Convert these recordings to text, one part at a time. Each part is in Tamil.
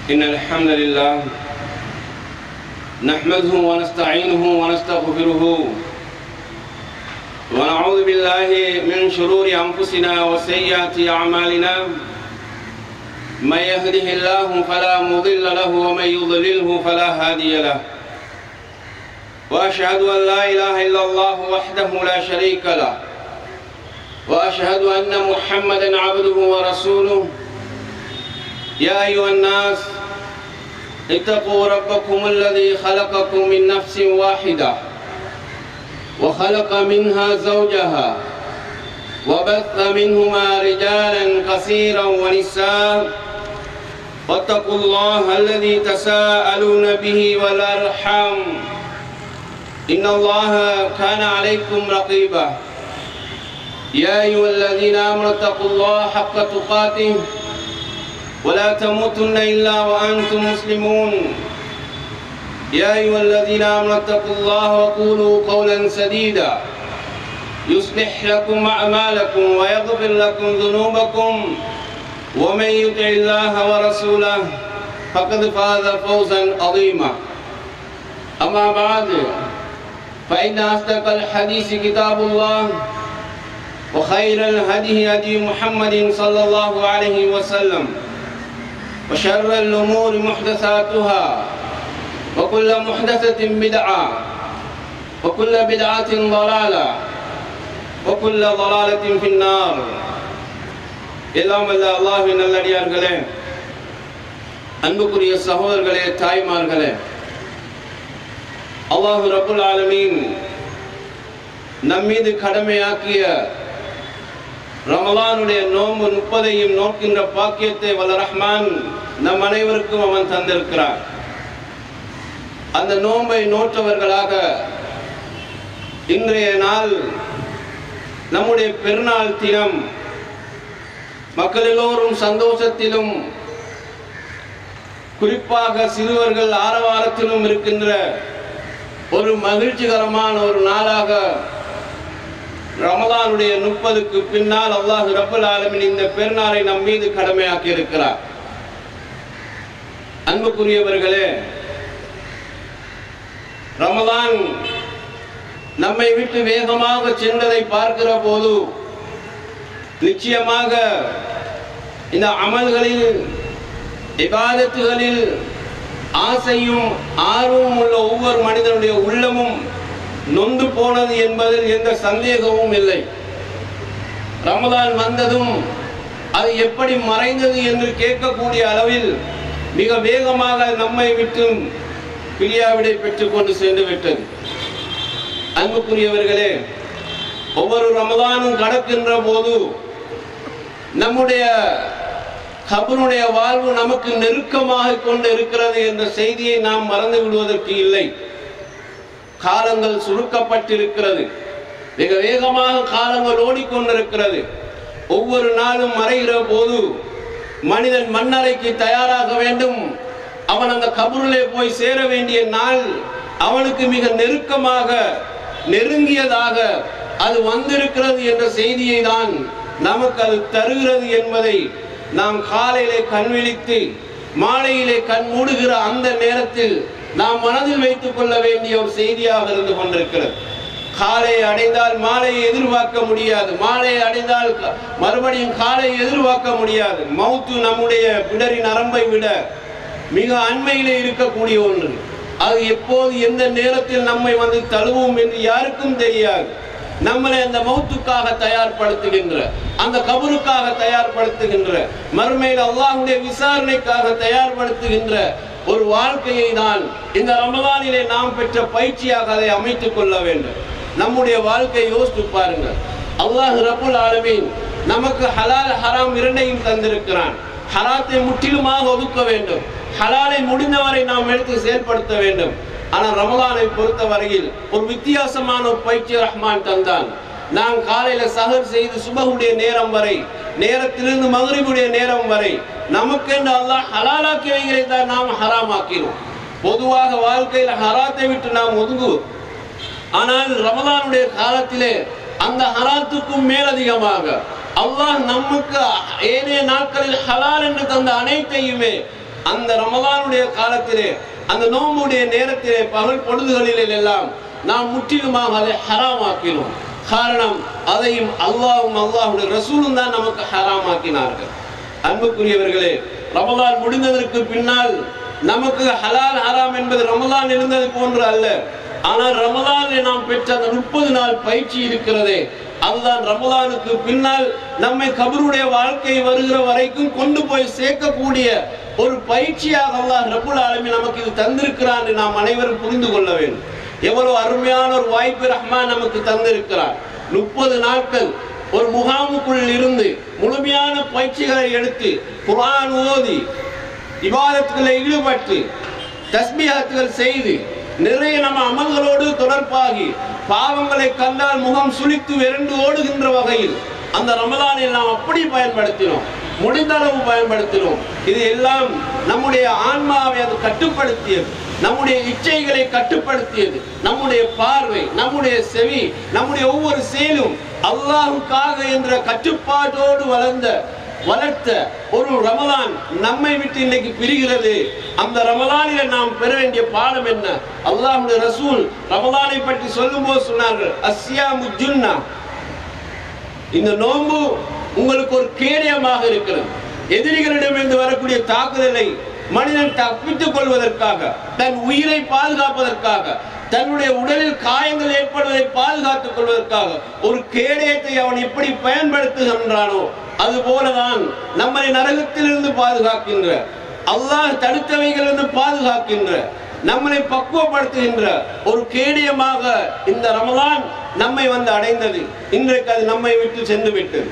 إن الحمد لله نحمده ونستعينه ونستغفره ونعوذ بالله من شرور أنفسنا وسيئات أعمالنا من يهده الله فلا مضل له ومن يضلله فلا هادي له وأشهد أن لا إله إلا الله وحده لا شريك له وأشهد أن محمدا عبده ورسوله يا أيها الناس اتقوا ربكم الذي خلقكم من نفس واحدة وخلق منها زوجها وبث منهما رجالا كثيرا ونساء واتقوا الله الذي تساءلون به والأرحام إن الله كان عليكم رقيبا يا أيها الذين آمنوا اتقوا الله حق تقاته ولا تموتن إلا وأنتم مسلمون يا أيها الذين آمنوا اتقوا الله وقولوا قولا سديدا يصلح لكم أعمالكم ويغفر لكم ذنوبكم ومن يطع الله ورسوله فقد فاز فوزا عظيما أما بعد فإن أصدق الحديث كتاب الله وخير الهدي هدي محمد صلى الله عليه وسلم وشر الأمور محدثاتها وكل محدثة بدعة وكل بدعة ضلالة وكل ضلالة في النار எல்லாம் வல்ல அல்லாஹின் நல்லடியார்களே அன்புக்குரிய சகோதரர்களே தாய்மார்களே அல்லாஹு ரபுல் ஆலமீன் நம் மீது கடமையாக்கிய ரமலானுடைய நோன்பு முப்பதையும் நோக்கின்ற பாக்கியத்தை வல்ல ரஹ்மான் நம் அனைவருக்கும் அவன் தந்திருக்கிறார் அந்த நோன்பை நோற்றவர்களாக இன்றைய நாள் நம்முடைய பெருநாள் தினம் மக்கள் எல்லோரும் சந்தோஷத்திலும் குறிப்பாக சிறுவர்கள் ஆரவாரத்திலும் இருக்கின்ற ஒரு மகிழ்ச்சிகரமான ஒரு நாளாக ரமலானுடைய முப்பதுக்கு பின்னால் அல்லாஹு ரபுல் ஆலமின் இந்த பெருநாளை நம் மீது கடமையாக்கி இருக்கிறார் அன்புக்குரியவர்களே ரமலான் நம்மை விட்டு வேகமாக சென்றதை பார்க்கிற போது நிச்சயமாக இந்த அமல்களில் இபாதத்துகளில் ஆசையும் ஆர்வமும் உள்ள ஒவ்வொரு மனிதனுடைய உள்ளமும் நொந்து போனது என்பதில் எந்த சந்தேகமும் இல்லை ரமதான் வந்ததும் அது எப்படி மறைந்தது என்று கேட்கக்கூடிய அளவில் மிக வேகமாக நம்மை விட்டு பிரியாவிடை பெற்றுக் கொண்டு சென்று விட்டது அன்புக்குரியவர்களே ஒவ்வொரு ரமதானும் கடக்கின்ற போது நம்முடைய கபருடைய வாழ்வு நமக்கு நெருக்கமாக கொண்டு இருக்கிறது என்ற செய்தியை நாம் மறந்து விடுவதற்கு இல்லை காலங்கள் சுருக்கப்பட்டிருக்கிறது மிக வேகமாக காலங்கள் ஓடிக்கொண்டிருக்கிறது ஒவ்வொரு நாளும் மறைகிற போது மனிதன் மண்ணறைக்கு தயாராக வேண்டும் அவன் அந்த கபூரிலே போய் சேர வேண்டிய நாள் அவனுக்கு மிக நெருக்கமாக நெருங்கியதாக அது வந்திருக்கிறது என்ற செய்தியை தான் நமக்கு அது தருகிறது என்பதை நாம் காலையிலே கண் விழித்து மாலையிலே கண் மூடுகிற அந்த நேரத்தில் நாம் மனதில் வைத்துக் கொள்ள வேண்டிய ஒரு செய்தியாக இருந்து கொண்டிருக்கிறது காலை அடைந்தால் மாலையை எதிர்பார்க்க முடியாது மாலையை அடைந்தால் மறுபடியும் காலை எதிர்பார்க்க முடியாது மவுத்து நம்முடைய பிடரி நரம்பை விட மிக அண்மையிலே இருக்கக்கூடிய ஒன்று அது எப்போது எந்த நேரத்தில் நம்மை வந்து தழுவும் என்று யாருக்கும் தெரியாது நம்மளை அந்த மௌத்துக்காக தயார்படுத்துகின்ற அந்த கபருக்காக தயார்படுத்துகின்ற மறுமையில் அல்லாஹுடைய விசாரணைக்காக தயார்படுத்துகின்ற ஒரு வாழ்க்கையை தான் இந்த ரமதானிலே நாம் பெற்ற பயிற்சியாக அதை அமைத்துக் கொள்ள வேண்டும் நம்முடைய வாழ்க்கையை யோசித்து பாருங்க அல்லாஹ் ரபுல் ஆலமீன் நமக்கு ஹலால் ஹராம் இரண்டையும் தந்திருக்கிறான் ஹராத்தை முற்றிலுமாக ஒதுக்க வேண்டும் ஹலாலை முடிந்தவரை நாம் எடுத்து செயல்படுத்த வேண்டும் ஆனால் ரமலானை பொறுத்த வரையில் ஒரு வித்தியாசமான ஒரு பயிற்சி ரஹ்மான் தந்தான் நாம் காலையில சகர் செய்து சுபகுடைய நேரம் வரை நேரத்திலிருந்து மகரிபுடைய நேரம் வரை நமக்கென்று அல்லாஹ் ஹலாலாக்கியவைகளை தான் நாம் ஹராமாக்கிறோம் பொதுவாக வாழ்க்கையில் ஹராத்தை விட்டு நாம் ஒதுங்குவோம் ஆனால் ரமலானுடைய காலத்திலே அந்த ஹராத்துக்கும் மேலதிகமாக அல்லாஹ் நமக்கு ஏனைய நாட்களில் ஹலால் என்று தந்த அனைத்தையுமே அந்த ரமலானுடைய காலத்திலே அந்த நோம்புடைய நேரத்திலே பகல் பொழுதுகளில் எல்லாம் நாம் முற்றிலுமாக அதை ஹராமாக்கினோம் காரணம் அதையும் அல்லாஹ்வும் அல்லாஹ்வுடைய ரசூலும் தான் நமக்கு ஹராமாக்கினார்கள் அன்புக்குரியவர்களே ரமலான் முடிந்ததற்கு பின்னால் நமக்கு ஹலால் ஹராம் என்பது ரமலான் இருந்தது போன்று அல்ல ஆனால் ரமலானில் நாம் பெற்ற அந்த முப்பது நாள் பயிற்சி இருக்கிறதே அதுதான் ரமலானுக்கு பின்னால் நம்மை கபருடைய வாழ்க்கை வருகிற வரைக்கும் கொண்டு போய் சேர்க்கக்கூடிய ஒரு பயிற்சியாக அல்லாஹ் ரபுல் ஆலமி நமக்கு இது தந்திருக்கிறான் என்று நாம் அனைவரும் புரிந்து கொள்ள வேண்டும் எவ்வளவு அருமையான ஒரு வாய்ப்பு ரஹ்மான் நமக்கு தந்திருக்கிறார் முப்பது நாட்கள் ஒரு முகாமுக்குள் இருந்து முழுமையான பயிற்சிகளை எடுத்து குர்ஆன் ஓதி இபாதத்துகளை ஈடுபட்டு தஸ்பீஹத்துகள் செய்து நிறைய நம்ம அமல்களோடு தொடர்பாகி பாவங்களை கண்டால் முகம் சுளித்து விரண்டு ஓடுகின்ற வகையில் அந்த ரமலானை நாம் அப்படி பயன்படுத்தினோம் முடிந்த அளவு பயன்படுத்தினோம் இது எல்லாம் நம்முடைய ஆன்மாவை அது கட்டுப்படுத்தியது நம்முடைய இச்சைகளை கட்டுப்படுத்தியது நம்முடைய பார்வை நம்முடைய செவி நம்முடைய ஒவ்வொரு செயலும் அல்லாஹுக்காக என்ற கட்டுப்பாட்டோடு வளர்ந்த வளர்த்த ஒரு ரமலான் நம்மை விட்டு இன்னைக்கு பிரிகிறது அந்த ரமலானில நாம் பெற வேண்டிய பாடம் என்ன அல்லாஹ்வுடைய ரசூல் ரமலானை பற்றி சொல்லும்போது சொன்னார்கள் அஸ்யா முஜுன்னா இந்த நோன்பு உங்களுக்கு ஒரு கேடயமாக இருக்கிறது எதிரிகளிடமிருந்து வரக்கூடிய தாக்குதலை மனிதன் தப்பித்துக் கொள்வதற்காக தன் உயிரை பாதுகாப்பதற்காக தன்னுடைய உடலில் காயங்கள் ஏற்படுவதை பாதுகாத்துக் கொள்வதற்காக ஒரு கேடயத்தை அவன் எப்படி பயன்படுத்துகின்றானோ அது போலதான் நம்மை நரகத்திலிருந்து பாதுகாக்கின்ற அல்லாஹ் தடுத்தவைகளிலிருந்து பாதுகாக்கின்ற நம்மை பக்குவப்படுத்துகின்ற ஒரு கேடயமாக இந்த ரமலான் நம்மை வந்து அடைந்தது இன்றைக்கு அது நம்மை விட்டு சென்று விட்டது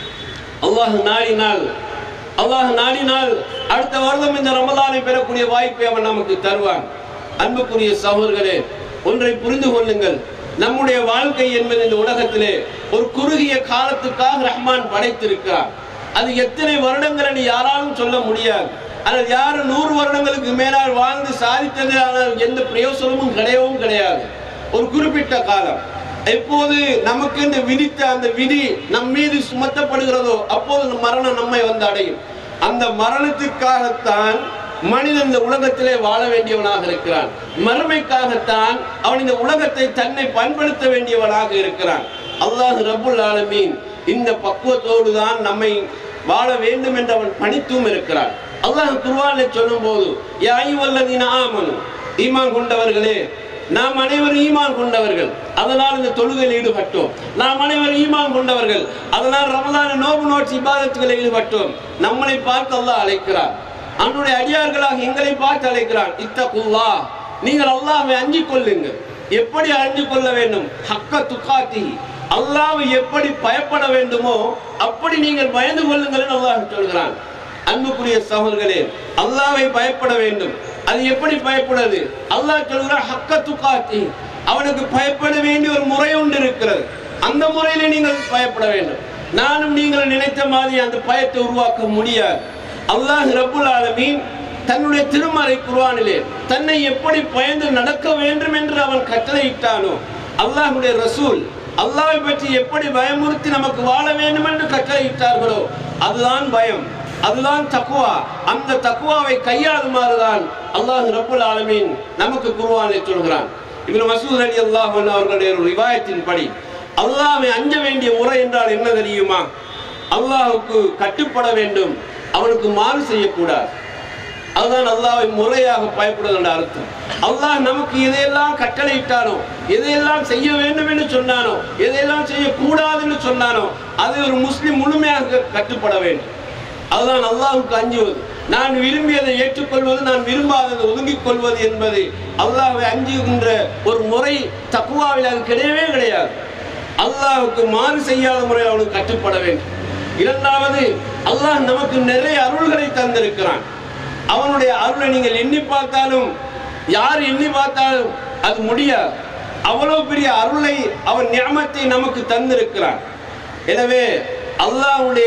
அல்லாஹ் நாடினால் அல்லாஹ் நாடினால் அடுத்த வருடம் இந்த ரமலானை பெறக்கூடிய வாய்ப்பை அவன் நமக்கு தருவான் அன்புக்குரிய சகோதரர்களே ஒன்றை புரிந்து கொள்ளுங்கள் நம்முடைய வாழ்க்கை என்பது இந்த உலகத்திலே ஒரு குறுகிய காலத்துக்காக ரஹ்மான் படைத்திருக்கிறார் அது எத்தனை வருடங்கள் என்று யாராலும் சொல்ல முடியாது ஆனால் யாரும் நூறு வருடங்களுக்கு மேலால் வாழ்ந்து சாதித்தது ஆனால் எந்த பிரயோசனமும் கிடையவும் கிடையாது ஒரு குறிப்பிட்ட காலம் எப்போது நமக்கு இந்த விதித்த அந்த விதி நம் மீது சுமத்தப்படுகிறதோ அப்போது அந்த மரணம் நம்மை வந்து அடையும் அந்த மரணத்திற்காகத்தான் மனிதன் இந்த உலகத்திலே வாழ வேண்டியவனாக இருக்கிறான் மறுமைக்காகத்தான் அவன் இந்த உலகத்தை தன்னை பண்படுத்த வேண்டியவனாக இருக்கிறான் அல்லாஹ் ரபுல் ஆலமீன் இந்த பக்குவத்தோடு தான் நம்மை வாழ வேண்டும் என்று அவன் பணித்தும் இருக்கிறான் அல்லாஹ் குர்ஆனிலே சொல்லும் போது யா அய்யுஹல்லதீன ஆமனு ஈமான் கொண்டவர்களே நாம் அனைவரும் ஈமான் கொண்டவர்கள் அதனால் இந்த தொழுகையில் ஈடுபட்டோம் நாம் அனைவரும் ஈமான் கொண்டவர்கள் அதனால் ரமலான நோபு நோட்சி இபாதத்துகளில் ஈடுபட்டோம் நம்மளை பார்த்து அல்லாஹ் அழைக்கிறார் அவனுடைய அடியார்களாக எங்களை பார்த்து அழைக்கிறான் இத்தகுல்லா நீங்கள் அல்லாஹ்வை அஞ்சிக் கொள்ளுங்கள் எப்படி அழிஞ்சு கொள்ள வேண்டும் ஹக்க துக்காத்தி அல்லாஹ்வை எப்படி பயப்பட வேண்டுமோ அப்படி நீங்கள் பயந்து கொள்ளுங்கள் என்று அல்லாஹ் சொல்கிறான் அன்புக்குரிய சகோதரர்களே அல்லாஹ்வை பயப்பட வேண்டும் அது எப்படி பயப்படுறது அல்லாஹ் சொல்கிறான் ஹக்க துக்காத்தி அவனுக்கு பயப்பட வேண்டிய ஒரு முறை ஒன்று இருக்கிறது அந்த முறையில நீங்கள் பயப்பட வேண்டும் நானும் நீங்கள் நினைத்த மாதிரி அந்த பயத்தை உருவாக்க முடியாது அல்லாஹ் ரப்புல் ஆலமீன் தன்னுடைய திருமறை குர்ஆனிலே தன்னை எப்படி பயந்து நடக்க வேண்டும் என்று அவன் கட்டளையிட்டானோ அல்லாஹ்வுடைய ரசூல் அல்லாஹ்வை பற்றி எப்படி பயமுறுத்தி நமக்கு வாழ வேண்டும் என்று கட்டளையிட்டார்களோ அதுதான் பயம் அதுதான் தக்குவா அந்த தக்குவாவை கையாளுமாறுதான் அல்லாஹ் ரப்புல் ஆலமீன் நமக்கு குர்ஆனில் சொல்கிறான் இப்னு மசூத் அலி அல்லாஹ் அவர்களுடைய ஒரு ரிவாயத்தின் படி அல்லாஹ்வை அஞ்ச வேண்டிய முறை என்றால் என்ன தெரியுமா அல்லாஹ்வுக்கு கட்டுப்பட வேண்டும் அவனுக்கு மாறு செய்யக்கூடாது அதுதான் அல்லாஹ்வை முறையாக பயப்படுவது என்ற அர்த்தம் அல்லாஹ் நமக்கு எதையெல்லாம் கட்டளையிட்டானோ எதையெல்லாம் செய்ய வேண்டும் என்று சொன்னானோ எதையெல்லாம் செய்யக்கூடாது என்று சொன்னானோ அதை ஒரு முஸ்லிம் முழுமையாக கட்டுப்பட வேண்டும் அதுதான் அல்லாஹ்வுக்கு அஞ்சுவது நான் விரும்பியதை ஏற்றுக்கொள்வது நான் விரும்பாததை ஒதுங்கிக் கொள்வது என்பது அல்லாஹ்வை அஞ்சுகின்ற ஒரு முறை தக்குவாவில் அது கிடையவே கிடையாது அல்லாஹ்வுக்கு மாறு செய்யாத முறையில் அவனுக்கு கட்டுப்பட வேண்டும் இரண்டாவது அல்லாஹ் நமக்கு நிறைய அருள்களை தந்திருக்கிறான் அவனுடைய அருளை நீங்கள் எண்ணி பார்த்தாலும் யார் எண்ணி பார்த்தாலும் அது முடியாது அவ்வளவு பெரிய அருளை அவன் ஞாபகத்தை நமக்கு தந்திருக்கிறான் எனவே அல்லாஹ்வுடைய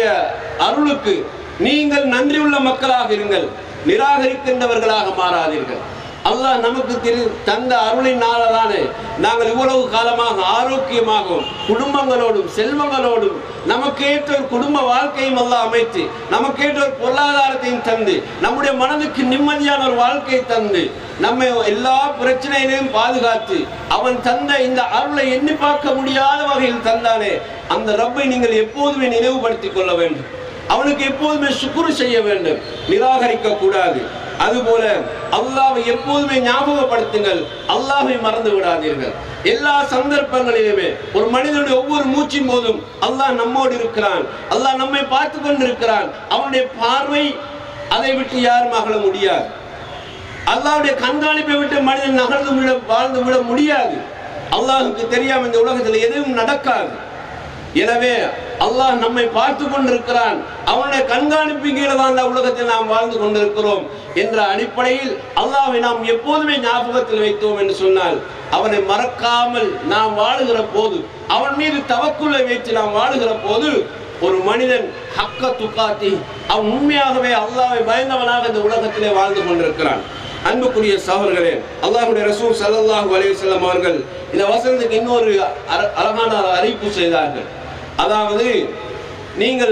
அருளுக்கு நீங்கள் நன்றியுள்ள மக்களாக இருங்கள் நிராகரிக்கின்றவர்களாக மாறாதீர்கள் அல்லாஹ் நமக்கு திரு தந்த அருளினால்தானே நாங்கள் இவ்வளவு காலமாக ஆரோக்கியமாகவும் குடும்பங்களோடும் செல்வங்களோடும் நமக்கேற்ற ஒரு குடும்ப வாழ்க்கையும் அல்லாஹ் அமைத்து நமக்கேற்ற ஒரு பொருளாதாரத்தையும் தந்து நம்முடைய மனதுக்கு நிம்மதியான ஒரு வாழ்க்கையை தந்து நம்மை எல்லா பிரச்சனையிலையும் பாதுகாத்து அவன் தந்த இந்த அருளை எண்ணி பார்க்க முடியாத வகையில் தந்தானே அந்த ரப்பை நீங்கள் எப்போதுமே நினைவுபடுத்திக் கொள்ள வேண்டும் அவனுக்கு எப்போதுமே சுக்குரு செய்ய வேண்டும் நிராகரிக்க கூடாது அதுபோல அல்லாஹ்வை எப்போதுமே ஞாபகப்படுத்துங்கள் அல்லாஹ்வை மறந்து விடாதீர்கள் எல்லா சந்தர்ப்பங்களிலுமே ஒரு மனிதனுடைய ஒவ்வொரு மூச்சின் போதும் அல்லாஹ் நம்மோடு இருக்கிறான் அல்லாஹ் நம்மை பார்த்து கொண்டிருக்கிறான் அவனுடைய பார்வை அதை விட்டு யாரும் அகல முடியாது அல்லாஹ்வுடைய கண்காணிப்பை விட்டு மனிதன் நகர்ந்து விட வாழ்ந்து விட முடியாது அல்லாஹுக்கு தெரியாம இந்த உலகத்தில் எதுவும் நடக்காது எனவே அல்லாஹ் நம்மை பார்த்து கொண்டிருக்கிறான் அவனுடைய கண்காணிப்பு கீழே தான் இந்த உலகத்தில் நாம் வாழ்ந்து கொண்டிருக்கிறோம் என்ற அடிப்படையில் அல்லாஹ்வை நாம் எப்போதுமே ஞாபகத்தில் வைத்தோம் என்று சொன்னால் அவனை மறக்காமல் நாம் வாழுகிற போது அவன் மீது தவக்குள்ளை வைத்து நாம் வாழுகிற போது ஒரு மனிதன் ஹக்க துக்காத்தி அவன் உண்மையாகவே அல்லாஹ்வை பயந்தவனாக இந்த உலகத்திலே வாழ்ந்து கொண்டிருக்கிறான் அன்புக்குரிய சகோதரர்களே அல்லாஹ்வுடைய ரசூல் ஸல்லல்லாஹு அலைஹி வஸல்லம் அவர்கள் இந்த வசனத்துக்கு இன்னொரு அர- அழகான அறிவிப்பு செய்தார்கள் அதாவது நீங்கள்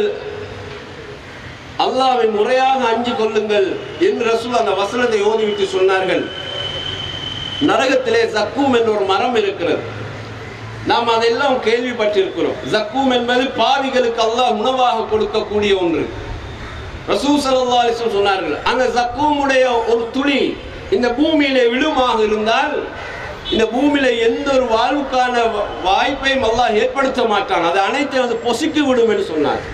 அல்லாஹ்வை முறையாக அஞ்சு கொள்ளுங்கள் என்று ரசூல் அந்த வசனத்தை ஓதிவிட்டு சொன்னார்கள் நரகத்திலே ஜக்கூம் என்ற ஒரு மரம் இருக்கிறது நாம் அதெல்லாம் கேள்விப்பட்டிருக்கிறோம் ஜக்கூம் என்பது பாவிகளுக்கு அல்லாஹ் உணவாக கொடுக்கக்கூடிய ஒன்று ரசூல் ஸல்லல்லாஹு அலைஹி வஸல்லம் சொன்னார்கள் அந்த ஜக்கூமுடைய ஒரு துளி இந்த பூமியிலே விழுமாக இருந்தால் இந்த பூமியில எந்த ஒரு வாழ்வுக்கான வ- வாய்ப்பையும் அல்லாஹ் ஏற்படுத்த மாட்டான் அது அனைத்தையும் அது பொசுக்கி விடும் என்று சொன்னார்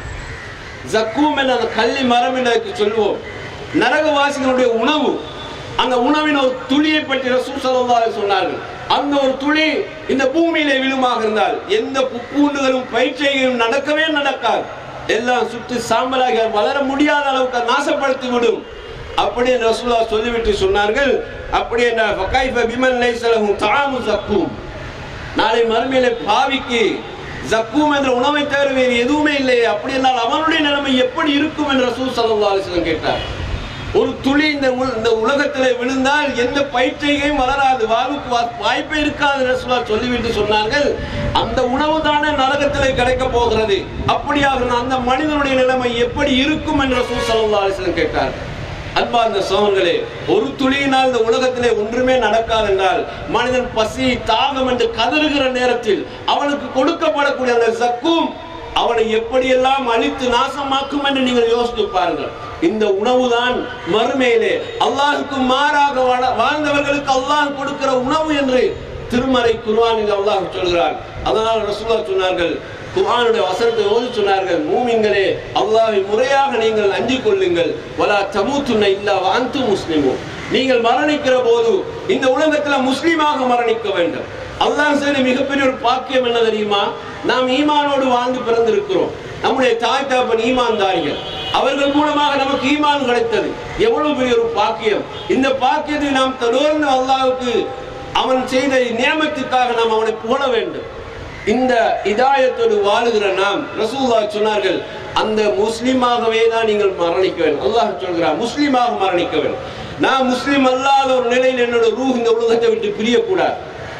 ஜக்கூம் என்ற அந்த கள்ளி மரம் என்று சொல்வோம் நரகவாசிகளுடைய உணவு அந்த உணவின் ஒரு துளியை பற்றி ரசூல் ஸல்லல்லாஹு அலைஹி சொன்னார்கள் அந்த ஒரு துளி இந்த பூமியிலே விழுமாக இருந்தால் எந்த புப்பூண்டுகளும் பயிற்சியும் நடக்கவே நடக்காது எல்லாம் சுட்டு சாம்பலாக வளர முடியாத அளவுக்கு அது நாசப்படுத்தி விடும் அப்படி ரசூலா சொல்லிவிட்டு சொன்னார்கள் அப்படி என்ன ஃபகைஃப பிமன் லைஸ லஹு தஆமு ஜக்கூம் நாளை மறுமையிலே பாவிக்கு ஜக்கூம் என்ற உணவை தவிர வேறு எதுவுமே இல்லையே அப்படி என்றால் அவனுடைய நிலைமை எப்படி இருக்கும் என்று ரசூல் ஸல்லல்லாஹு அலைஹி வஸல்லம் கேட்டார் ஒரு துளி இந்த உல- இந்த உலகத்திலே விழுந்தால் எந்த பயிற்சியையும் வளராது வாழ்வுக்கு வா- வாய்ப்பே இருக்காது ரசூலா சொல்லிவிட்டு சொன்னார்கள் அந்த உணவு தானே நரகத்திலே கிடைக்க போகிறது அப்படியாக அந்த மனிதனுடைய நிலைமை எப்படி இருக்கும் என்று ரசூல் ஸல்லல்லாஹு அலைஹி வஸல்லம் கேட்டார் அன்பார்ந்த சோழர்களே ஒரு துளியினால் இந்த உலகத்திலே ஒன்றுமே நடக்காது என்றால் மனிதன் பசி தாகம் என்று கதறுகிற நேரத்தில் அவனுக்கு கொடுக்கப்படக்கூடிய அந்த சக்கும் அவனை எப்படியெல்லாம் அழித்து நாசமாக்கும் என்று நீங்கள் யோசித்து பாருங்கள் இந்த உணவுதான் மறுமையிலே அல்லாஹுக்கு மாறாக வாழ- வாழ்ந்தவர்களுக்கு அல்லாஹ் கொடுக்கிற உணவு என்று திருமறை குர்ஆனில் அல்லாஹ் சொல்கிறார் அதனால் ரசூலா சொன்னார்கள் குர்ஆனுடைய வசனத்தை ஓதி சொன்னார்கள் மூமின்களே அல்லாஹ்வை முறையாக நீங்கள் அஞ்சிக் கொள்ளுங்கள் வலா தமூத்துன்ன இல்லா வாந்து முஸ்லிமும் நீங்கள் மரணிக்கிற போது இந்த உலகத்துல முஸ்லீமாக மரணிக்க வேண்டும் அல்லாஹ் செய்த மிகப்பெரிய ஒரு பாக்கியம் என்ன தெரியுமா நாம் ஈமானோடு வாழ்ந்து பிறந்திருக்கிறோம் நம்முடைய தாய் தகப்பன் ஈமான்தாரிகள் அவர்கள் மூலமாக நமக்கு ஈமான் கிடைத்தது எவ்வளவு பெரிய ஒரு பாக்கியம் இந்த பாக்கியத்தை நாம் தொடர்ந்து அல்லாஹ்வுக்கு அவன் செய்த நியமத்துக்காக நாம் அவனை புகழ வேண்டும் இந்த இதாயத்தோடு வாழுகிற நாம் ரசூலுல்லாஹ் சொன்னார்கள் அந்த முஸ்லீமாகவே தான் நீங்கள் மரணிக்க வேண்டும் அல்லாஹ் சொல்கிறார் முஸ்லீமாக மரணிக்க வேண்டும் நான் முஸ்லீம் அல்லாத ஒரு நிலையில் என்னோட ரூஹ் இந்த உலகத்தை விட்டு பிரியக்கூடாது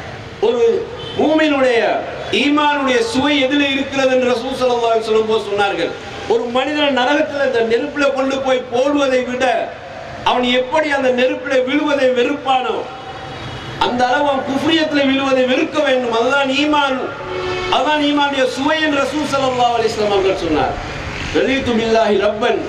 ஒரு மூமினுடைய ஈமானுடைய சுவை எதில் இருக்கிறது என்று ரசூல் ஸல்லல்லாஹு அலைஹி வஸல்லம் போது சொன்னார்கள் ஒரு மனிதன் நரகத்தில் இந்த நெருப்புல கொண்டு போய் போடுவதை விட அவன் எப்படி அந்த நெருப்பில விழுவதை வெறுப்பானோ அந்த அளவு அவன் குஃப்ரியத்தில் விழுவதை வெறுக்க வேண்டும் அதுதான் ஈமான் அதுதான் ஈமானுடைய சுவை என்று ரசூல் ஸல்லல்லாஹு அலைஹி வஸல்லம் அவர்கள் சொன்னார் ரலீது பில்லாஹி ரப்பன்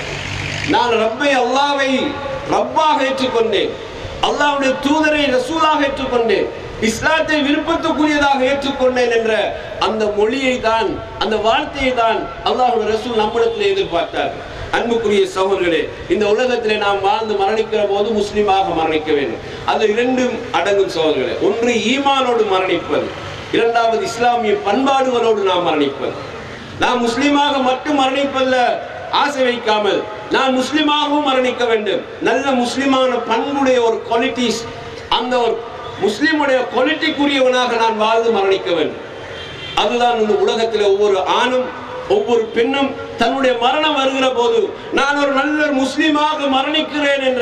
நான் ரப்பை அல்லாவை ரப்பாக ஏற்றுக்கொண்டேன் அல்லாஹ்வுடைய தூதரை ரசூலாக ஏற்றுக்கொண்டேன் இஸ்லாத்தை விருப்பத்துக்குரியதாக ஏற்றுக்கொண்டேன் என்ற அந்த மொழியை தான் அந்த வார்த்தையை தான் அல்லாஹ்வுடைய ரசூல் நம்மிடத்தில் எதிர்பார்த்தார் அன்புக்குரிய சகோதரர்களே இந்த உலகத்திலே நாம் வாழ்ந்து மரணிக்கிற போது முஸ்லீமாக மரணிக்க வேண்டும் அது இரண்டும் அடங்கும் சகோதரர்களே ஒன்று ஈமானோடு மரணிப்பது இரண்டாவது இஸ்லாமிய பண்பாடுகளோடு நாம் மரணிப்பது நாம் முஸ்லீமாக மட்டும் மரணிப்பதில் ஆசை வைக்காமல் நான் முஸ்லீமாகவும் மரணிக்க வேண்டும் நல்ல முஸ்லிமான பண்புடைய ஒரு குவாலிட்டிஸ் அந்த ஒரு முஸ்லிமுடைய குவாலிட்டிக்குரியவனாக நான் வாழ்ந்து மரணிக்க வேண்டும் அதுதான் இந்த உலகத்தில் ஒவ்வொரு ஆணும் ஒவ்வொரு பெண்ணும் தன்னுடைய மரணம் வருகிற போது நான் ஒரு நல்ல முஸ்லீமாக மரணிக்கிறேன் என்ற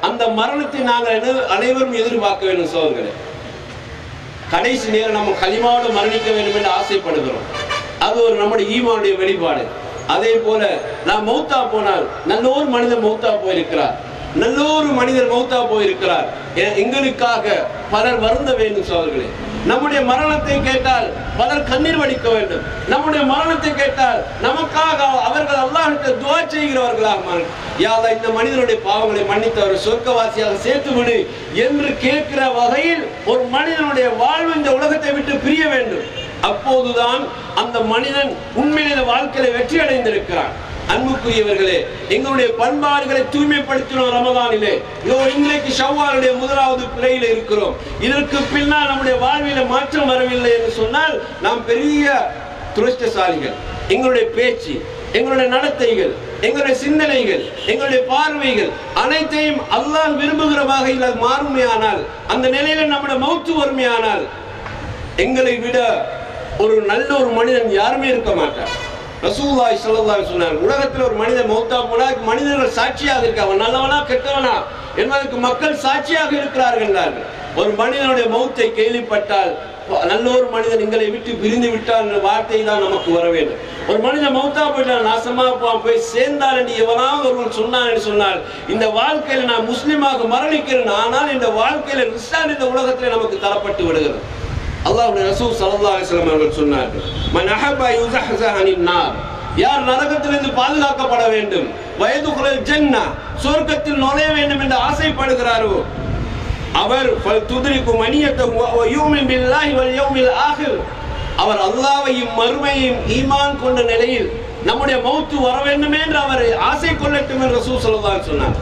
அந்த மரணத்தை நாங்கள் அனை- அனைவரும் எதிர்பார்க்க வேண்டும் சோதர்களே கடைசி நேரம் நம்ம களிமாவோடு மரணிக்க வேண்டும் என்று ஆசைப்படுகிறோம் அது ஒரு நம்முடைய ஈமானுடைய வெளிப்பாடு அதே போல நான் மௌத்தா போனால் நல்ல ஒரு மனிதன் மௌத்தா போயிருக்கிறார் நல்ல ஒரு மனிதர் மௌத்தா போயிருக்கிறார் எ- எங்களுக்காக பலர் வருந்த வேண்டும் சோழர்களே நம்முடைய மரணத்தை கேட்டால் பலர் கண்ணீர் வடிக்க வேண்டும் நம்முடைய மரணத்தை கேட்டால் நமக்காக அவர்கள் அல்லாஹ்விட்ட துவா செய்கிறவர்களாக மாறும் யாதா இந்த மனிதனுடைய பாவங்களை மன்னித்து அவர் சொர்க்கவாசியாக சேர்த்து விடு என்று கேட்கிற வகையில் ஒரு மனிதனுடைய வாழ்வு இந்த உலகத்தை விட்டு பிரிய வேண்டும் அப்போதுதான் அந்த மனிதன் உண்மையிலே இந்த வாழ்க்கையில வெற்றி அடைந்திருக்கிறான் அன்புக்குரியவர்களே எங்களுடைய பண்பாடுகளை தூய்மைப்படுத்தினோம் ரமதானிலே இதோ இன்றைக்கு ஷவ்வாலுடைய முதலாவது பிழையில் இருக்கிறோம் இதற்கு பின்னால் நம்முடைய வாழ்வில மாற்றம் வரவில்லை என்று சொன்னால் நாம் பெரிய துரஷ்டசாலிகள் எங்களுடைய பேச்சு எங்களுடைய நடத்தைகள் எங்களுடைய சிந்தனைகள் எங்களுடைய பார்வைகள் அனைத்தையும் அல்லாஹ் விரும்புகிற வகையில் அது மாறுமையானால் அந்த நிலையில நம்முடைய மௌத்து வறுமையானால் எங்களை விட ஒரு நல்ல ஒரு மனிதன் யாருமே இருக்க மாட்டார் ரசூலுல்லாஹி ஸல்லல்லாஹு அலைஹி சொன்னார் உலகத்தில் ஒரு மனிதன் மௌத்தா போனா அதுக்கு மனிதர்கள் சாட்சியாக இருக்க அவன் நல்லவனா கெட்டவனா என்பதற்கு மக்கள் சாட்சியாக இருக்கிறார்கள் என்றார்கள். ஒரு மனிதனுடைய மௌத்தை கேள்விப்பட்டால் நல்ல ஒரு மனிதன் எங்களை விட்டு பிரிந்து விட்டால் என்ற வார்த்தை தான் நமக்கு வர வேண்டும் ஒரு மனிதன் மௌத்தா போயிட்டால் நாசமா போவான் போய் சேர்ந்தால் என்று எவனாவது ஒருவன் சொன்னான் என்று சொன்னால் இந்த வாழ்க்கையில நான் முஸ்லிமாக மரணிக்கிறேன் ஆனால் இந்த வாழ்க்கையில ரிஸ்டான் இந்த உலகத்தில் நமக்கு தரப்பட்டு விடுகிறது அல்லாஹ்வுடைய ரசூல் ஸல்லல்லாஹு அலைஹி வஸல்லம் அவர்கள் சொன்னார்கள் மன் அஹப்ப யுஸஹஸ அனின் நார் யார் நரகத்திலிருந்து பாதுகாக்கப்பட வேண்டும் வயதுகுலல் ஜன்னா சொர்க்கத்தில் நுழைய வேண்டும் என்று ஆசைப்படுகிறாரோ அவர் ஃபல் துத்ரிகு மனியத்தஹு வ யூமின் பில்லாஹி வல் யௌமில் ஆகிர் அவர் அல்லாஹ்வையும் மறுமையும் ஈமான் கொண்ட நிலையில் நம்முடைய மௌத்து வர வேண்டும் என்று அவர் ஆசை கொள்ளட்டும் என்று ரசூல் ஸல்லல்லாஹு அலைஹி சொன்னார்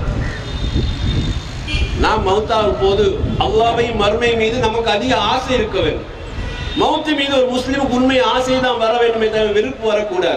நாம் மௌத்தாகும் போது அல்லாஹ்வையும் மறுமை மீது நமக்கு அதிக ஆசை இருக்க வேண்டும் மௌத்து மீது ஒரு முஸ்லிமுக்கு உண்மை ஆசை தான் வர வேண்டுமே தவிர விருப்பு வரக்கூடாது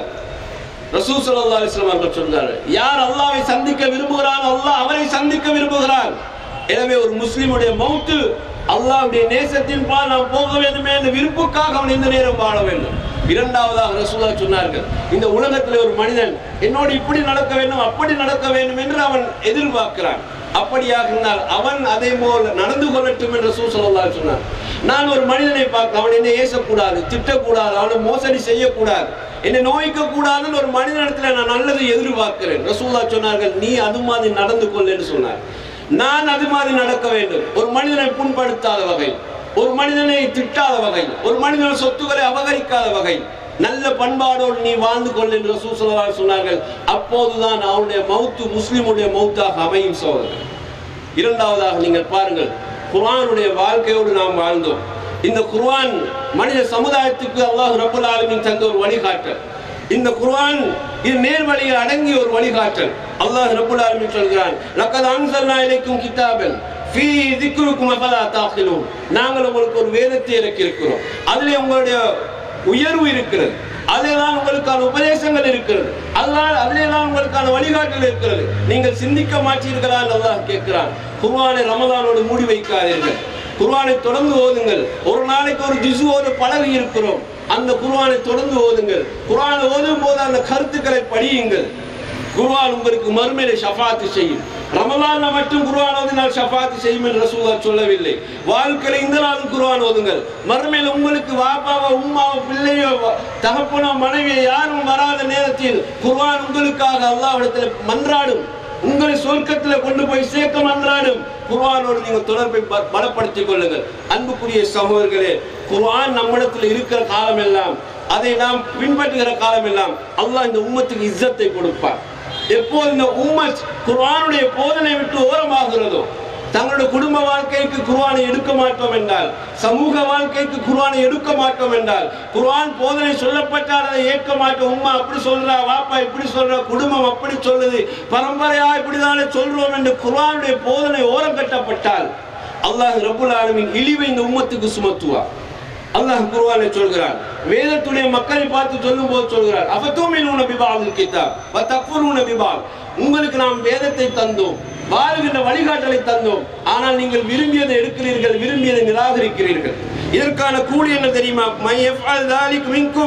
ரசூல் ஸல்லல்லாஹு அலைஹி வஸல்லம் அவர்கள் சொன்னார் யார் அல்லாஹ்வை சந்திக்க விரும்புகிறாரோ அல்லாஹ் அவரை சந்திக்க விரும்புகிறார் எனவே ஒரு முஸ்லிமுடைய மௌத்து அல்லாஹ்வுடைய நேசத்தின் பால் நாம் போக வேண்டுமே என்ற விருப்புக்காக அவன் இந்த நேரம் வாழ வேண்டும் இரண்டாவதாக ரசூலா சொன்னார்கள் இந்த உலகத்தில் ஒரு மனிதன் என்னோடு இப்படி நடக்க வேண்டும் அப்படி நடக்க வேண்டும் என்று அவன் எதிர்பார்க்கிறான் அப்படியாக இருந்தால் அவன் அதே போல் நடந்து கொள்ளட்டும் என்று ரசூல் ஸல்லல்லாஹு அலைஹி சொன்னார் நான் ஒரு மனிதனை பார்க்க அவன் என்னை ஏசக்கூடாது திட்டக்கூடாது அவனை மோசடி செய்யக்கூடாது என்னை நோய்க்க கூடாதுன்னு ஒரு மனிதனிடத்துல நான் நல்லதை எதிர்பார்க்கிறேன் ரசூல்லா சொன்னார்கள் நீ அது மாதிரி நடந்து கொள் என்று சொன்னார் நான் அது மாதிரி நடக்க வேண்டும் ஒரு மனிதனை புண்படுத்தாத வகை ஒரு மனிதனை திட்டாத வகை ஒரு மனிதன் சொத்துக்களை அபகரிக்காத வகை நல்ல பண்பாடோடு நீ வாழ்ந்து கொள் என்று ரசூல் ஸல்லல்லாஹு அலைஹி சொன்னார்கள் அப்போதுதான் அவனுடைய மௌத்து முஸ்லிமுடைய மௌத்தாக அமையும் சோதரர்கள் இரண்டாவதாக நீங்கள் பாருங்கள் குர்ஆனுடைய வாழ்க்கையோடு நாம் வாழ்ந்தோம் இந்த குர்ஆன் மனித சமுதாயத்துக்கு அல்லாஹ் ரப்பல் ஆலமீன் தந்த ஒரு வழிகாட்டல் இந்த குர்ஆன் இது நேர்வழியில் அடங்கிய ஒரு வழிகாட்டல் அல்லாஹ் ரப்பல் ஆலமீன் சொல்கிறான் லக்கத் அன்சல்னா இலைக்கும் கிதாபன் ஃபீ திக்ருக்கும் அஃபலா தாகிலூன் நாங்கள் உங்களுக்கு ஒரு வேதத்தை இறக்கி இருக்கிறோம் அதிலே உங்களுடைய உயர்வு இருக்கிறது அதில்தான் உங்களுக்கான உபதேசங்கள் இருக்கிறது அதனால் அதிலே தான் உங்களுக்கான வழிகாட்டல் இருக்கிறது நீங்கள் சிந்திக்க மாட்டீர்களா என்று அல்லாஹ் கேட்கிறான் குர்ஆனை ரமதானோடு மூடி வைக்காதீர்கள் குர்ஆனை தொடர்ந்து ஓதுங்கள் ஒரு நாளைக்கு ஒரு ஜிசுவோடு பழகி இருக்கிறோம் அந்த குர்ஆனை தொடர்ந்து ஓதுங்கள் குர்ஆனை ஓதும் போது அந்த கருத்துக்களை படியுங்கள் குர்ஆன் உங்களுக்கு மறுமையில ஷஃபாத்து செய்யும் ரமலான்ல மட்டும் குர்ஆன் ஓதினால் ஷஃபாத்து செய்யும் என்று ரசூலுல்லாஹ் சொல்லவில்லை வாழ்க்கையில இந்த நாளும் குர்ஆன் ஓதுங்கள் மறுமையில உங்களுக்கு வாப்பாவோ உம்மாவோ பிள்ளையோ வ- தகப்பனோ மனைவியோ யாரும் வராத நேரத்தில் குர்ஆன் உங்களுக்காக அல்லாஹ்விடத்தில் மன்றாடும் உங்களை சொர்க்கத்தில் கொண்டு போய் சேர்க்க மன்றாடும் குர்ஆனோடு நீங்கள் தொடர்பை ப- பலப்படுத்திக் கொள்ளுங்கள் அன்புக்குரிய சகோதரர்களே குர்ஆன் நம்மிடத்தில் இருக்கிற காலமெல்லாம் அதை நாம் பின்பற்றுகிற காலமெல்லாம் அல்லாஹ் இந்த உம்மத்துக்கு இஸ்ஸத்தை கொடுப்பார் எப்போது இந்த உம்மத் குர்ஆனுடைய போதனை விட்டு ஓரமாகிறதோ தங்களுடைய குடும்ப வாழ்க்கைக்கு குர்ஆனை எடுக்க மாட்டோம் என்றால் சமூக வாழ்க்கைக்கு குர்ஆனை எடுக்க மாட்டோம் என்றால் குர்ஆன் போதனை சொல்லப்பட்டால் அதை ஏற்க மாட்டோம் உம்மா அப்படி சொல்றா வாப்பா இப்படி சொல்றா குடும்பம் அப்படி சொல்லுது பரம்பரையா இப்படிதானே சொல்றோம் என்று குர்ஆனுடைய போதனை ஓரம் கட்டப்பட்டால் அல்லாஹ் ரப்புல் ஆலமீன் இழிவை இந்த உம்மத்துக்கு சுமத்துவார் அல்லாஹ் குர்ஆனை சொல்கிறான் வேதத்துடைய மக்களை பார்த்து சொல்லும் போது சொல்கிறார் அஃபதூமினூன பிபாதில் கிதாப் வ தக்ஃபுரூன பிபாத் உங்களுக்கு நாம் வேதத்தை தந்தோம் வாழ்கின்ற வழிகாட்டலை தந்தோம் ஆனால் நீங்கள் விரும்பியதை எடுக்கிறீர்கள் விரும்பியதை நிராகரிக்கிறீர்கள் இதற்கான கூலி என்ன தெரியுமா மை யஃப்அல் ذلك மின்கும்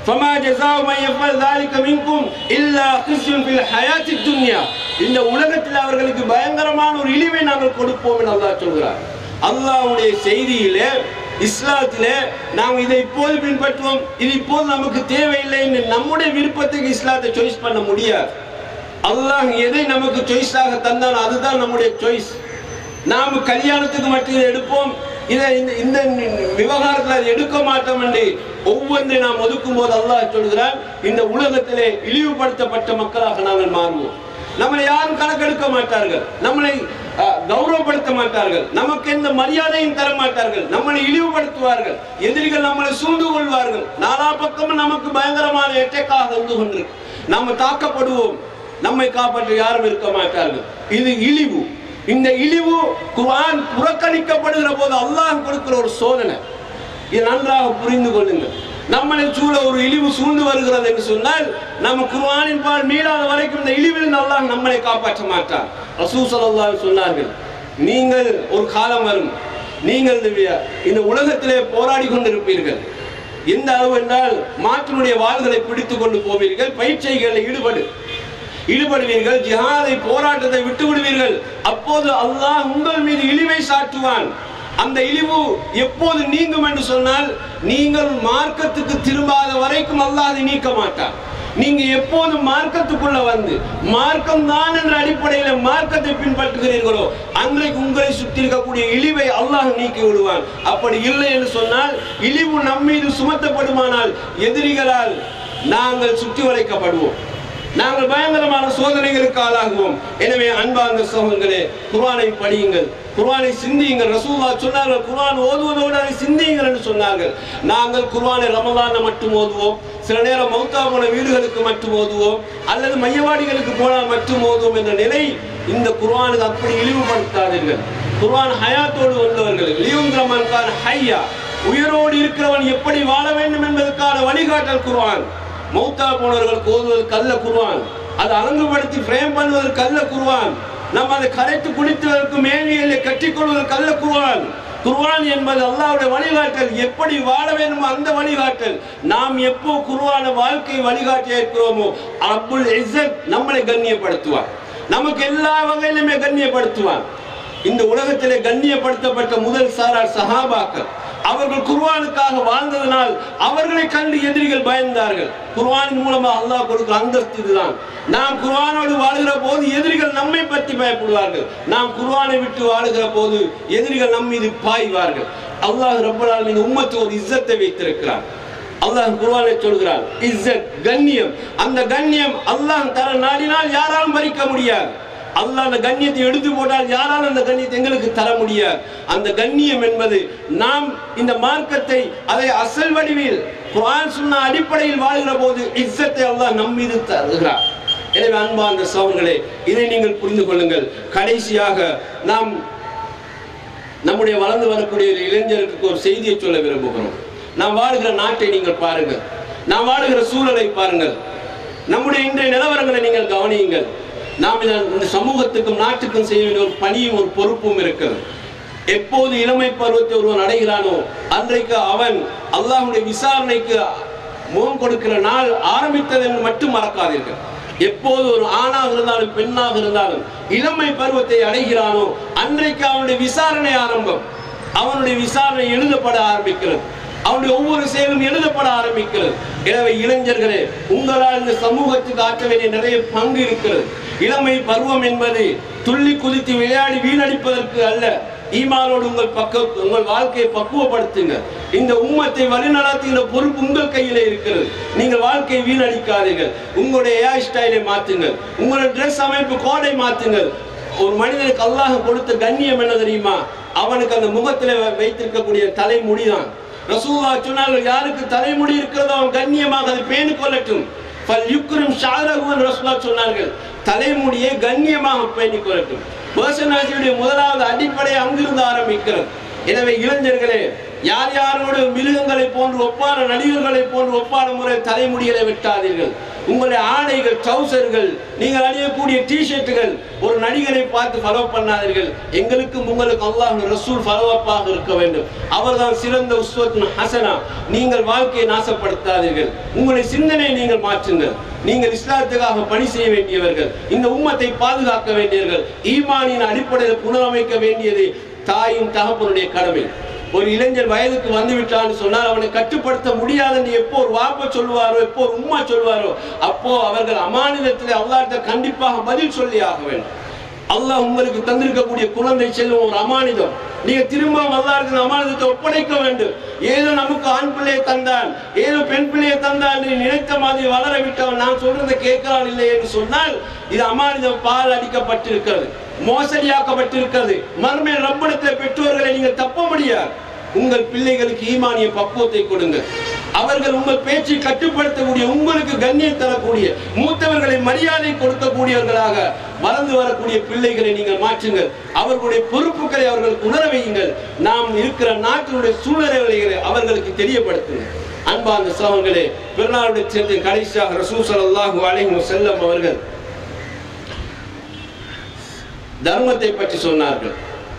ஃபமா ஜஸாஉ மன் யஃபல் ذلك மின்கும் இல்லா கிஸ்யுன் ஃபில் ஹயாத்தித் துன்யா இந்த உலகத்தில் அவர்களுக்கு பயங்கரமான ஒரு இழிவை நாங்கள் கொடுப்போம் என்று அல்லாஹ் சொல்கிறார் அல்லாஹ்வுடைய செய்தியிலே இஸ்லாத்திலே நாம் இதை இப்போது பின்பற்றுவோம் இது இப்போது நமக்கு தேவையில்லை என்று நம்முடைய விருப்பத்துக்கு இஸ்லாத்தை சாய்ஸ் பண்ண முடியாது அல்லாஹ் எதை நமக்கு சாய்ஸாக தந்தான் அதுதான் நம்முடைய சாய்ஸ் நாம் கல்யாணத்துக்கு மட்டும் இதை எடுப்போம் இதை இந்த இந்த விவகாரத்தில் அதை எடுக்க மாட்டோம் என்று ஒவ்வொன்றை நாம் ஒதுக்கும் போது அல்லாஹ் சொல்கிறான் இந்த உலகத்திலே இழிவுபடுத்தப்பட்ட மக்களாக நாங்கள் மாறுவோம் நம்மளை யாரும் கணக்கெடுக்க மாட்டார்கள் நம்மளை அஹ், கௌரவப்படுத்த மாட்டார்கள் நமக்கு எந்த மரியாதையும் தர மாட்டார்கள் நம்மளை இழிவுபடுத்துவார்கள் எதிரிகள் நம்மளை சூழ்ந்து கொள்வார்கள் நாலா பக்கமும் நமக்கு பயங்கரமான எட்டக்காக வந்து கொண்டிருக்கு நம்ம தாக்கப்படுவோம் நம்மை காப்பாற்ற யாரும் இருக்க மாட்டார்கள் இது இழிவு இந்த இழிவு குர்ஆன் புறக்கணிக்கப்படுகிற போது அல்லாஹ் கொடுக்கிற ஒரு சோதனை இது நன்றாக புரிந்து கொள்ளுங்கள் நம்மளை சூழ ஒரு இழிவு சூழ்ந்து வருகிறது என்று சொன்னால் நம்ம குர்ஆனின் பால் மீளாத வரைக்கும் இந்த இழிவில் அல்லாஹ் நம்மளை காப்பாற்ற மாட்டார் ரசூல் ஸல்லல்லாஹு அலைஹி சொன்னார்கள் நீங்கள் ஒரு காலம் வரும் நீங்கள் இந்த வி- இந்த உலகத்திலே போராடி கொண்டிருப்பீர்கள் எந்த அளவு என்றால் மாற்றினுடைய வாள்களை பிடித்துக் கொண்டு போவீர்கள் பயிற்சிகளில் ஈடுபடு ஈடுபடுவீர்கள் ஜிஹாதை போராட்டத்தை விட்டு விடுவீர்கள் அப்போது அல்லாஹ் உங்கள் மீது இழிவை சாட்டுவான் அந்த இழிவு எப்போது நீங்கும் என்று சொன்னால் நீங்கள் மார்க்கத்துக்கு திரும்பாத வரைக்கும் அல்லாஹ் அதை நீக்க மாட்டான் நீங்க எப்போது மார்க்கத்துக்குள்ள வந்து மார்க்கம் தான் என்ற அடிப்படையில் மார்க்கத்தை பின்பற்றுகிறீர்களோ அன்றைக்கு உங்களை சுற்றி இருக்கக்கூடிய இழிவை அல்லாஹ் நீக்கி விடுவான் அப்படி இல்லை என்று சொன்னால் இழிவு நம் மீது சுமத்தப்படுமானால் எதிரிகளால் நாங்கள் சுற்றி வளைக்கப்படுவோம் நாங்கள் பயங்கரமான சோதனைகளுக்கு ஆளாகுவோம் எனவே அன்பார்ந்த சோகங்களே குர்ஆனை படியுங்கள் குர்ஆனை சிந்தியுங்கள் ரசூல்லா சொன்னார்கள் குர்ஆன் ஓதுவதோடு அதை சிந்தியுங்கள் என்று சொன்னார்கள் நாங்கள் குர்ஆனை ரமலான மட்டும் ஓதுவோம் சில நேரம் மௌத்தா போன வீடுகளுக்கு மட்டும் ஓதுவோம் அல்லது மையவாடிகளுக்கு போனால் மட்டும் ஓதுவோம் என்ற நிலை இந்த குர்ஆனுக்கு அப்படி இழிவுபடுத்தாதீர்கள் குர்ஆன் ஹயாத்தோடு வந்தவர்கள் லியுந்திரமன் கான் ஹையா உயிரோடு இருக்கிறவன் எப்படி வாழ வேண்டும் என்பதற்கான வழிகாட்டல் குர்ஆன் மௌத்தா போனவர்கள் ஓதுவது கல்ல குருவான் அதை அலங்குபடுத்தி ஃப்ரேம் பண்ணுவது கல்ல குருவான் நம்ம அதை கரைத்து குடித்ததற்கு மேனியலை கட்டிக்கொள்வது கல்ல குருவான் குர்ஆன் என்பது அல்லாஹ்வுடைய வழிகாட்டல் எப்படி வாழ வேண்டுமோ அந்த வழிகாட்டல் நாம் எப்போ குர்ஆன வாழ்க்கை வழிகாட்டி இருக்கிறோமோ அப்புல் இஸ்ஸத் நம்மளை கண்ணியப்படுத்துவார் நமக்கு எல்லா வகையிலுமே கண்ணியப்படுத்துவான் இந்த உலகத்திலே கண்ணியப்படுத்தப்பட்ட முதல் சாரார் சஹாபாக்கள் அவர்கள் குர்ஆனுக்காக வாழ்ந்ததனால் அவர்களை கண்டு எதிரிகள் பயந்தார்கள் குர்ஆனின் மூலமாக அல்லாஹ் கொடுக்கிற அந்தஸ்து இதுதான் நாம் குர்ஆனோடு வாழுகிற போது எதிரிகள் நம்மை பற்றி பயப்படுவார்கள் நாம் குர்ஆனை விட்டு வாழுகிற போது எதிரிகள் நம் மீது பாய்வார்கள் அல்லாஹ் ரப்பல் ஆலமீன் உம்மத்து ஒரு இஸ்ஸத்தை வைத்திருக்கிறார் அல்லாஹ் குர்ஆனை சொல்கிறான் இஸ்ஸத் கண்ணியம் அந்த கண்ணியம் அல்லாஹ் தர நாடினால் யாராலும் பறிக்க முடியாது அல்லாஹ் அந்த கண்ணியத்தை எடுத்து போட்டால் யாராலும் அந்த கண்ணியத்தை எங்களுக்கு தர முடியாது அந்த கண்ணியம் என்பது நாம் இந்த மார்க்கத்தை அதை அசல் வடிவில் குர்ஆன் சொன்ன அடிப்படையில் வாழ்கிற போது இஸ்ஸத்தை அல்லாஹ் நம் மீது தருகிறார் எனவே அன்பார்ந்த சோழர்களே இதை நீங்கள் புரிந்து கொள்ளுங்கள் கடைசியாக நாம் நம்முடைய வளர்ந்து வரக்கூடிய இளைஞருக்கு ஒரு செய்தியை சொல்ல விரும்புகிறோம் நாம் வாழுகிற நாட்டை நீங்கள் பாருங்கள் நாம் வாழுகிற சூழலை பாருங்கள் நம்முடைய இன்றைய நிலவரங்களை நீங்கள் கவனியுங்கள் நாம் இந்த இந்த சமூகத்துக்கும் நாட்டுக்கும் செய்ய வேண்டிய ஒரு பணியும் ஒரு பொறுப்பும் இருக்கிறது எப்போது இளமை பருவத்தை ஒருவன் அடைகிறானோ அன்றைக்கு அவன் அல்லாஹ்வுடைய விசாரணைக்கு முகம் கொடுக்கிற நாள் ஆரம்பித்தது என்று மட்டும் மறக்காதீர்கள் எப்போது ஒரு ஆணாக இருந்தாலும் பெண்ணாக இருந்தாலும் இளமை பருவத்தை அடைகிறானோ அன்றைக்கு அவனுடைய விசாரணை ஆரம்பம் அவனுடைய விசாரணை எழுதப்பட ஆரம்பிக்கிறது அவனுடைய ஒவ்வொரு செயலும் எழுதப்பட ஆரம்பிக்கிறது எனவே இளைஞர்களே உங்களால் இந்த சமூகத்துக்கு ஆற்ற வேண்டிய நிறைய பங்கு இருக்கிறது இளமை பருவம் என்பது துள்ளி குதித்து விளையாடி வீணடிப்பதற்கு அல்ல ஈமானோடு உங்கள் பக்க உங்கள் வாழ்க்கையை பக்குவப்படுத்துங்க இந்த உம்மத்தை வழிநடத்துகிற பொறுப்பு உங்கள் கையிலே இருக்கிறது நீங்கள் வாழ்க்கையை வீணடிக்காதீர்கள் உங்களுடைய ஹேர் ஸ்டைலை மாற்றுங்கள் உங்களுடைய ட்ரெஸ் அமைப்பு கோடை மாற்றுங்கள் ஒரு மனிதனுக்கு அல்லாஹ் கொடுத்த கண்ணியம் என்ன தெரியுமா அவனுக்கு அந்த முகத்தில் வைத்திருக்கக்கூடிய தலைமுடி தான் ரசூல்லா சொன்னார்கள் யாருக்கு தலைமுடி இருக்கிறதோ அவன் கண்ணியமாக அதை பேணி கொள்ளட்டும் ஃபல் யுக்ரும் ஷாரகுவன் ரசூலா சொன்னார்கள் தலைமுடியை கண்ணியமாக பேணி கொள்ளட்டும் பர்சனாலிட்டியுடைய முதலாவது அடிப்படை அங்கிருந்து ஆரம்பிக்கிறது எனவே இளைஞர்களே யார் யாரோடு மிருகங்களை போன்று ஒப்பான நடிகர்களை போன்று ஒப்பான முறை தலைமுடிகளை வெட்டாதீர்கள் உங்களுடைய ஆடைகள் ட்ரௌசர்கள் நீங்கள் அணியக்கூடிய டிஷர்ட்டுகள் ஒரு நடிகரை பார்த்து ஃபாலோ பண்ணாதீர்கள் எங்களுக்கும் உங்களுக்கு அல்லாஹ் ரசூல் ஃபாலோஅப்பாக இருக்க வேண்டும் அவர்தான் சிறந்த உஸ்வத்துன் ஹசனா நீங்கள் வாழ்க்கையை நாசப்படுத்தாதீர்கள் உங்களுடைய சிந்தனையை நீங்கள் மாற்றுங்கள் நீங்கள் இஸ்லாத்துக்காக பணி செய்ய வேண்டியவர்கள் இந்த உம்மத்தை பாதுகாக்க வேண்டியவர்கள் ஈமானின் அடிப்படையில் புனரமைக்க வேண்டியது தாயும் தகப்பனுடைய கடமை ஒரு இளைஞர் வயதுக்கு வந்து விட்டான்னு சொன்னால் அவனை கட்டுப்படுத்த முடியாதுன்னு எப்போ ஒரு வாப்ப சொல்லுவாரோ எப்போ ஒரு உம்மா சொல்லுவாரோ அப்போ அவர்கள் அமானிதத்தில் அல்லாட்ட கண்டிப்பாக பதில் சொல்லி ஆக வேண்டும் அல்லாஹ் உங்களுக்கு தந்திருக்கக்கூடிய குழந்தை செல்வம் ஒரு அமானிதம் நீங்க திரும்ப அல்லாஹ்வுக்கு இந்த அமானிதத்தை ஒப்படைக்க வேண்டும் ஏதோ நமக்கு ஆண் பிள்ளையை தந்தான் ஏதோ பெண் பிள்ளையை தந்தான் நீ நினைத்த மாதிரி வளர விட்டவன் நான் சொல்றதை கேட்கிறான் இல்லை என்று சொன்னால் இது அமானிதம் பால் அடிக்கப்பட்டிருக்கிறது மோசடியாக்கப்பட்டிருக்கிறது மறுமை ரப்படத்தில் பெற்றோர்களை நீங்கள் தப்ப முடியாது உங்கள் பிள்ளைகளுக்கு ஈமானிய பக்குவத்தை கொடுங்க அவர்கள் உங்கள் பேச்சை கட்டுப்படுத்தக்கூடிய உங்களுக்கு கண்ணியம் தரக்கூடிய மூத்தவர்களை மரியாதை கொடுக்கக்கூடியவர்களாக வளர்ந்து வரக்கூடிய பிள்ளைகளை நீங்கள் மாற்றுங்கள் அவர்களுடைய பொறுப்புகளை அவர்களுக்கு உணர வையுங்கள் நாம் இருக்கிற நாட்டினுடைய சூழ்நிலைகளை அவர்களுக்கு தெரியப்படுத்துங்கள் அன்பார்ந்த சகோதரர்களே பிறநாளுடைய சேர்ந்து கடைசியாக ரசூல் ஸல்லல்லாஹு அலைஹி வஸல்லம் அவர்கள் தர்மத்தை பற்றி சொன்னார்கள்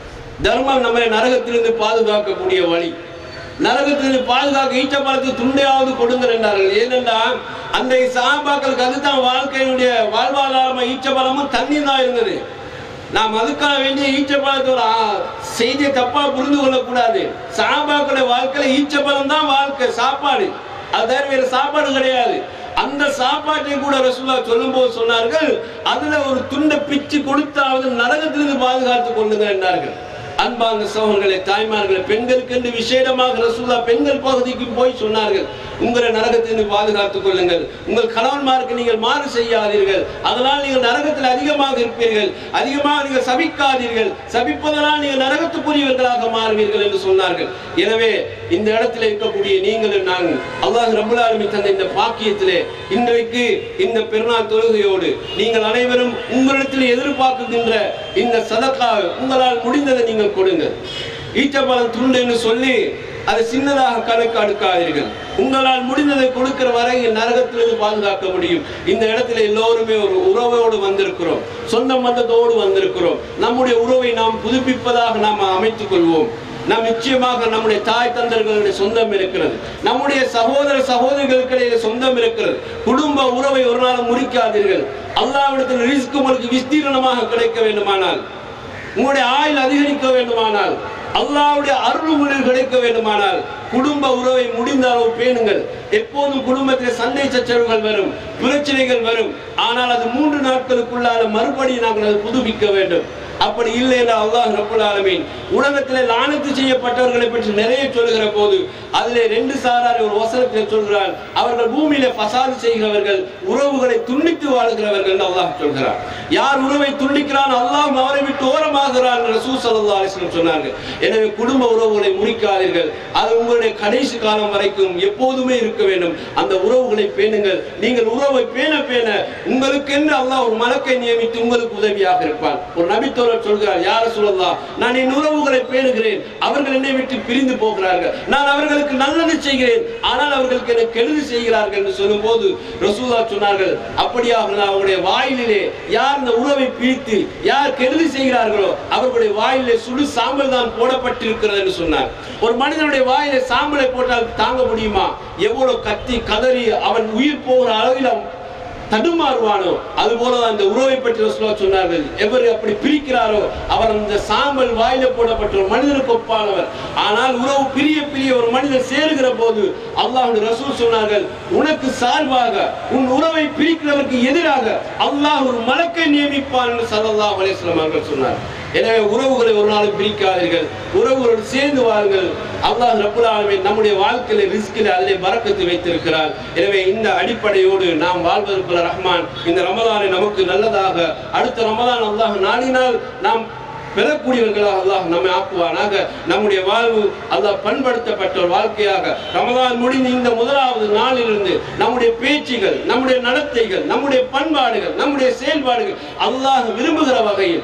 தர்மம் நம்மை நரகத்திலிருந்து பாதுகாக்கக்கூடிய வழி நரகத்திலிருந்து பாதுகாக்க ஈச்சப்பழத்து துண்டையாவது கொடுங்கள் என்றார்கள் ஏனென்றால் அந்த சாபாக்களுக்கு அதுதான் வாழ்க்கையினுடைய வாழ்வாதாரமா ஈச்சப்பழமும் தண்ணி தான் இருந்தது நாம் அதுக்காக வேண்டிய ஈச்சப்பழத்தோட ஆ, செய்தியை தப்பா புரிந்து கொள்ளக்கூடாது சாபாக்களுடைய வாழ்க்கையில ஈச்சப்பழம் தான் வாழ்க்கை சாப்பாடு அது தவிர வேற சாப்பாடு கிடையாது அந்த சாப்பாட்டை கூட ரசூல்லா சொல்லும்போது சொன்னார்கள் அதுல ஒரு துண்டை பிச்சு கொடுத்தாவது நரகத்திலிருந்து பாதுகாத்துக் கொள்ளுங்க என்றார்கள் அன்பார்ந்த சோழர்களே தாய்மார்களே பெண்களுக்கு என்று விசேடமாக ரசூல்லா பெண்கள் பகுதிக்கு போய் சொன்னார்கள் உங்களை நரகத்திலிருந்து பாதுகாத்துக் கொள்ளுங்கள் உங்கள் கணவன்மாருக்கு நீங்கள் மாறு செய்யாதீர்கள் அதனால் நீங்கள் நரகத்தில் அதிகமாக இருப்பீர்கள் அதிகமாக நீங்கள் சபிக்காதீர்கள் சபிப்பதனால் நீங்கள் நரகத்துக்குரியவர்களாக மாறுவீர்கள் என்று சொன்னார்கள் எனவே இந்த இடத்துல இருக்கக்கூடிய நீங்களும் நாங்கள் அல்லாஹ் ரபுல் ஆலமீன் தந்த இந்த பாக்கியத்திலே இன்றைக்கு இந்த பெருநாள் தொழுகையோடு நீங்கள் அனைவரும் உங்களிடத்தில் எதிர்பார்க்குகின்ற இந்த சதக்கா உங்களால் முடிந்ததை நீங்கள் கொடுங்கள் ஈச்சப்பழம் துண்டு என்று சொல்லி அதை சின்னதாக கணக்கு அடுக்காதீர்கள் உங்களால் முடிந்ததை கொடுக்கிற வரை நரகத்திலிருந்து பாதுகாக்க முடியும் இந்த இடத்துல எல்லோருமே ஒரு உறவோடு வந்திருக்கிறோம் சொந்த பந்தத்தோடு வந்திருக்கிறோம் நம்முடைய உறவை நாம் புதுப்பிப்பதாக நாம் அமைத்துக் கொள்வோம் நாம் நிச்சயமாக நம்முடைய தாய் தந்தர்களுடைய சொந்தம் இருக்கிறது நம்முடைய சகோதர சகோதரிகளுக்கு இடையே சொந்தம் இருக்கிறது குடும்ப உறவை ஒரு நாளும் முறிக்காதீர்கள் அல்லாவிடத்தில் ரிஸ்க் உங்களுக்கு விஸ்தீரணமாக கிடைக்க வேண்டுமானால் உங்களுடைய ஆயுள் அதிகரிக்க வேண்டுமானால் அல்லாஹ்வுடைய அருள் உங்களுக்கு கிடைக்க வேண்டுமானால் குடும்ப உறவை முடிந்த அளவு பேணுங்கள் எப்போதும் குடும்பத்தில் சண்டை சச்சரவுகள் வரும் பிரச்சனைகள் வரும் ஆனால் அது மூன்று நாட்களுக்குள்ளான மறுபடியும் நாங்கள் அதை புதுப்பிக்க வேண்டும் அப்படி இல்லை என்று அல்லாஹ் ரப்பல் ஆலமீன் உலகத்தில் லானத்து செய்யப்பட்டவர்களை பற்றி நிறைய சொல்லுகிற போது அதிலே ரெண்டு சாரார் ஒரு வசனத்தில் சொல்கிறார் அவர்கள் பூமியில ஃபசாது செய்கிறவர்கள் உறவுகளை துண்டித்து வாழ்கிறவர்கள் என்று அல்லாஹ் சொல்கிறார் யார் உறவை துண்டிக்கிறான் அல்லாஹ் அவரை விட்டு ஓரமாகிறான் என்று ரசூல் ஸல்லல்லாஹு அலைஹி வஸல்லம் சொன்னார்கள் எனவே குடும்ப உறவுகளை முறிக்காதீர்கள் அது உங்களுடைய கடைசி காலம் வரைக்கும் எப்போதுமே இருக்க வேண்டும் அந்த உறவுகளை பேணுங்கள் நீங்கள் உறவை பேண பேண உங்களுக்கென்று அல்லாஹ் ஒரு மலக்கை நியமித்து உங்களுக்கு உதவியாக இருப்பான் ஒரு நபித்தோழர் சொல்கிறார் யார சொல்லலாம் நான் என் உறவுகளை பேணுகிறேன் அவர்கள் என்னை விட்டு பிரிந்து போகிறார்கள் நான் அவர்களுக்கு நல்லது செய்கிறேன் ஆனால் அவர்களுக்கு எனக்கு கெடுதி செய்கிறார்கள் என்று சொல்லும்போது ரசூலா சொன்னார்கள் அப்படியாக நான் அவருடைய வாயிலே யார் இந்த உறவை பிரித்து யார் கெடுதி செய்கிறார்களோ அவர்களுடைய வாயிலே சுடு சாம்பல் தான் போடப்பட்டிருக்கிறது என்று சொன்னார் ஒரு மனிதனுடைய வாயிலே சாம்பலை போட்டால் தாங்க முடியுமா எவ்வளவு கத்தி கதறி அவன் உயிர் போகிற அளவில் அவன் தடுமாறுவானோ அதுபோல அந்த உறவை பற்றி ரசூலுல்லாஹ் சொன்னார்கள் எவர் அப்படி பிரிக்கிறாரோ அவர் அந்த சாம்பல் வாயில போடப்பட்ட ஒரு மனிதனுக்கு ஒப்பானவர் ஆனால் உறவு பிரிய பிரிய ஒரு மனிதர் சேருகிற போது அல்லாஹ் ரசூல் சொன்னார்கள் உனக்கு சார்பாக உன் உறவை பிரிக்கிறவருக்கு எதிராக அல்லாஹ் ஒரு மலக்கை நியமிப்பான் என்று ஸல்லல்லாஹு அலைஹி வஸல்லம் அவர்கள் சொன்னார் எனவே உறவுகளை ஒரு நாளும் பிரிக்காதீர்கள் உறவுகளோடு சேர்ந்து வாருங்கள் அல்லாஹ் ரப்புல் ஆலமீன் நம்முடைய வாழ்க்கையில ரிஸ்கில் அதிலே பறக்கத்து வைத்திருக்கிறார் எனவே இந்த அடிப்படையோடு நாம் வாழ்வதற்குள்ள ரஹ்மான் இந்த ரமலானை நமக்கு நல்லதாக அடுத்த ரமலான் அல்லாஹ் நாடினால் நாம் பெறக்கூடியவர்களாக அல்லாஹ் நம்மை ஆக்குவானாக நம்முடைய வாழ்வு அல்லாஹ் பண்படுத்தப்பட்ட ஒரு வாழ்க்கையாக ரமலான் முடிந்த இந்த முதலாவது நாளிலிருந்து நம்முடைய பேச்சுகள் நம்முடைய நடத்தைகள் நம்முடைய பண்பாடுகள் நம்முடைய செயல்பாடுகள் அல்லாஹ் விரும்புகிற வகையில்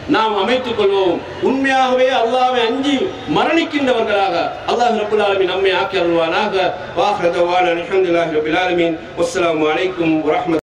நாம் அமைத்துக் கொள்வோம் உண்மையாகவே அல்லாஹ்வை அஞ்சி மரணிக்கின்றவர்களாக அல்லாஹ் ரப்பல் ஆலமீன் நம்மை ஆக்கி அருள்வானாக வாஹ்ரதவான அல்ஹம்துலில்லாஹி ரப்பில் ஆலமீன் வஸ்ஸலாமு அலைக்கும் வரஹ்மத்